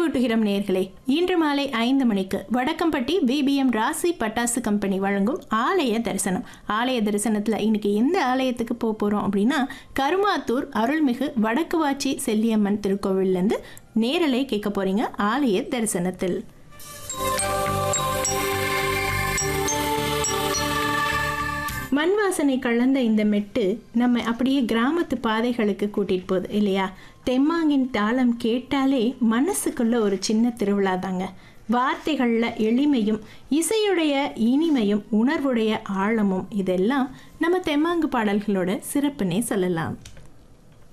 நினைவூட்டுகிறோம் நேர்களே இன்று மாலை ஐந்து மணிக்கு வடக்கம்பட்டி பிபிஎம் ராசி பட்டாசு கம்பெனி வழங்கும் ஆலய தரிசனம் ஆலய தரிசனத்தில் இன்னைக்கு எந்த ஆலயத்துக்கு போக போகிறோம் அப்படின்னா கருமாத்தூர் அருள்மிகு வடக்கு வாச்சி செல்லியம்மன் திருக்கோவில்லேருந்து நேரலை கேட்க போறீங்க ஆலய தரிசனத்தில் மண் வாசனை கலந்த இந்த மெட்டு நம்ம அப்படியே கிராமத்து பாதைகளுக்கு கூட்டிட்டு போகுது இல்லையா தெம்மாங்கின் தாளம் கேட்டாலே மனசுக்குள்ள ஒரு சின்ன திருவிழா தாங்க வார்த்தைகளில் எளிமையும் இசையுடைய இனிமையும் உணர்வுடைய ஆழமும் இதெல்லாம் நம்ம தெம்மாங்கு பாடல்களோட சிறப்புனே சொல்லலாம்